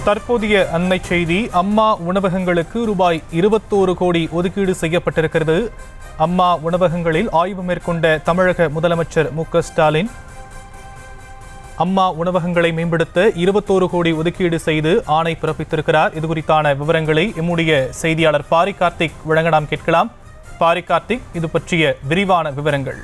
தற்போதைய அண்மை செய்தி அம்மா உணவகங்களுக்கு ரூபாய் இருபத்தோரு கோடி ஒதுக்கீடு செய்யப்பட்டிருக்கிறது அம்மா உணவகங்களில் ஆய்வு மேற்கொண்ட தமிழக முதலமைச்சர் மு க ஸ்டாலின் அம்மா உணவகங்களை மேம்படுத்த இருபத்தோரு கோடி ஒதுக்கீடு செய்து ஆணை பிறப்பித்திருக்கிறார் இது குறித்தான விவரங்களை எம்முடைய செய்தியாளர் பாரி கார்த்திக் வழங்க நாம் கேட்கலாம் பாரி கார்த்திக் இது பற்றிய விரிவான விவரங்கள்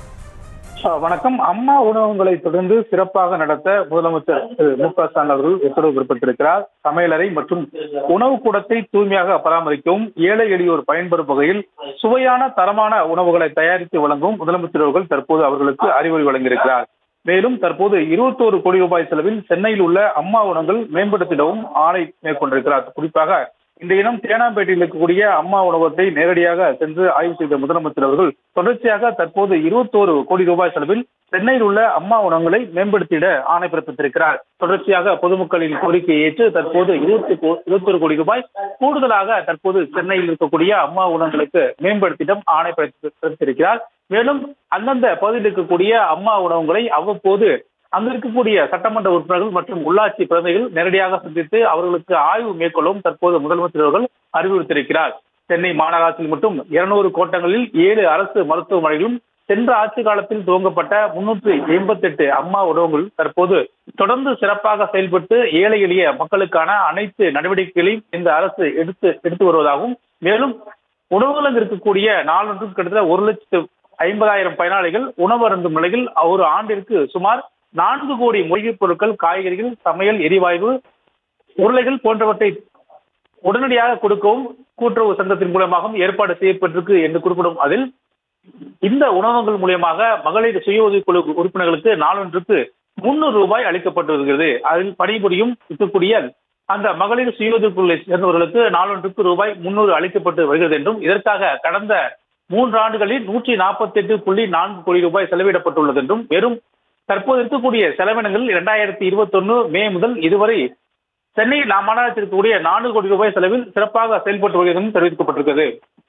அஹ் வணக்கம் அம்மா உணவகங்களை தொடர்ந்து சிறப்பாக நடத்த முதலமைச்சர் திரு மு க ஸ்டாலின் அவர்கள் உத்தரவு பிறப்பித்திருக்கிறார் சமையலறை மற்றும் உணவு கூடத்தை தூய்மையாக பராமரிக்கவும் ஏழை எளியோர் பயன்பெறும் வகையில் சுவையான தரமான உணவுகளை தயாரித்து வழங்கவும் முதலமைச்சர் அவர்கள் தற்போது அவர்களுக்கு அறிவுரை வழங்கியிருக்கிறார் மேலும் தற்போது இருபத்தோரு கோடி ரூபாய் செலவில் சென்னையில் உள்ள அம்மா உணவுகள் மேம்படுத்திடவும் ஆணை மேற்கொண்டிருக்கிறார் குறிப்பாக இன்றைய தினம் தேனாம்பேட்டையில் இருக்கக்கூடிய அம்மா உணவகத்தை நேரடியாக சென்று ஆய்வு செய்த முதலமைச்சர் அவர்கள் தொடர்ச்சியாக தற்போது இருபத்தோரு கோடி ரூபாய் செலவில் சென்னையில் உள்ள அம்மா உணவகங்களை மேம்படுத்திட ஆணை பிறப்பித்திருக்கிறார் தொடர்ச்சியாக பொதுமக்களின் கோரிக்கையை ஏற்று தற்போது இருபத்தி இருபத்தொரு கோடி ரூபாய் கூடுதலாக தற்போது சென்னையில் இருக்கக்கூடிய அம்மா உணவகங்களுக்கு மேம்படுத்திடம் ஆணை பிறப்பி- பிறப்பித்திருக்கிறார் மேலும் அந்தந்த பகுதியில் இருக்கக்கூடிய அம்மா உணவகங்களை அவ்வப்போது அங்க இருக்கக்கூடிய சட்டமன்ற உறுப்பினர்கள் மற்றும் உள்ளாட்சி பிரதிநிதிகள் நேரடியாக சந்தித்து அவர்களுக்கு ஆய்வு மேற்கொள்ளவும் தற்போது முதலமைச்சர் அவர்கள் அறிவுறுத்தியிருக்கிறார் சென்னை மாநகராட்சியில் மட்டும் இருநூறு கோட்டங்களில் ஏழு அரசு மருத்துவமனைகளும் சென்ற ஆட்சி காலத்தில் துவங்கப்பட்ட முன்னூற்று எண்பத்தி எட்டு அம்மா உணவகங்கள் தற்போது தொடர்ந்து சிறப்பாக செயல்பட்டு ஏழை எளிய மக்களுக்கான அனைத்து நடவடிக்கைகளையும் இந்த அரசு எடுத்து எடுத்து வருவதாகவும் மேலும் உணவுகளும் இருக்கக்கூடிய நாளொன்றும் கிட்டத்தட்ட ஒரு லட்சத்து ஐம்பதாயிரம் பயனாளிகள் உணவு அருந்தும் நிலையில் ஒரு ஆண்டிற்கு சுமார் நான்கு கோடி மூலிகைப் பொருட்கள் காய்கறிகள் சமையல் எரிவாயு உருளைகள் போன்றவற்றை உடனடியாக கொடுக்கவும் கூட்டுறவு சங்கத்தின் மூலமாகவும் ஏற்பாடு செய்யப்பட்டிருக்கு என்று குறிப்பிடும் அதில் இந்த உணவகங்கள் மூலியமாக மகளிர் சுய உதவிக்குழு உறுப்பினர்களுக்கு நாளொன்றுக்கு முன்னூறு ரூபாய் அளிக்கப்பட்டு வருகிறது அதில் பணிபுரியும் இருக்கக்கூடிய அந்த மகளிர் சுய உதவிக்குழுவை சேர்ந்தவர்களுக்கு நாளொன்றுக்கு ரூபாய் முன்னூறு அளிக்கப்பட்டு வருகிறது என்றும் இதற்காக கடந்த மூன்று ஆண்டுகளில் நூற்றி நாற்பத்தி எட்டு புள்ளி நான்கு கோடி ரூபாய் செலவிடப்பட்டுள்ளது என்றும் வெறும் தற்போது இருக்கக்கூடிய செலவினங்கள் இரண்டாயிரத்தி இருபத்தொன்னு மே முதல் இதுவரை சென்னையில் நாம் மாநகராட்சி இருக்கக்கூடிய நான்கு கோடி ரூபாய் செலவில் சிறப்பாக செயல்பட்டு வருகிறது என்றும் தெரிவிக்கப்பட்டிருக்கிறது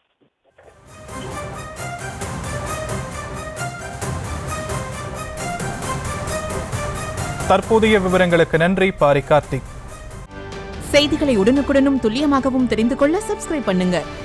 தற்போதைய விவரங்களுக்கு நன்றி பாரி கார்த்திக் செய்திகளை உடனுக்குடனும் துல்லியமாகவும் தெரிந்து கொள்ள சப்ஸ்கிரைப் பண்ணுங்க